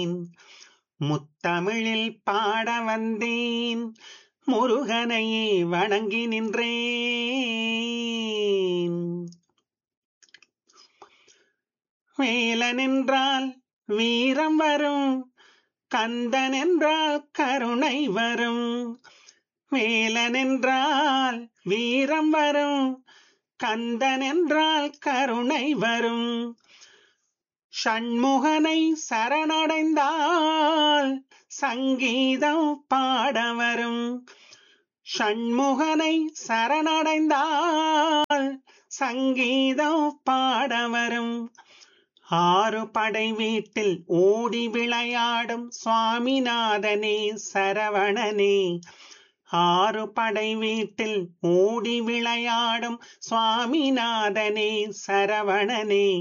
முத்தமிழில் பாட வந்தேன் முருகனையே வணங்கி நின்றேன் வேலன் என்றால் வீரம் வரும் கந்தன் என்றால் கருணை வரும் வேலன் என்றால் வீரம் வரும் கந்தன் என்றால் கருணை வரும் ஷண்முகனை சரணடைந்தால் சங்கீதம் பாட வரும் ஷண்முகனை சரணடைந்தால் சங்கீதம் பாட வரும் ஆறு படை வீட்டில் ஓடி விளையாடும் சுவாமிநாதனே சரவணனே ஆறு படை வீட்டில் ஓடி விளையாடும் சுவாமிநாதனே சரவணனே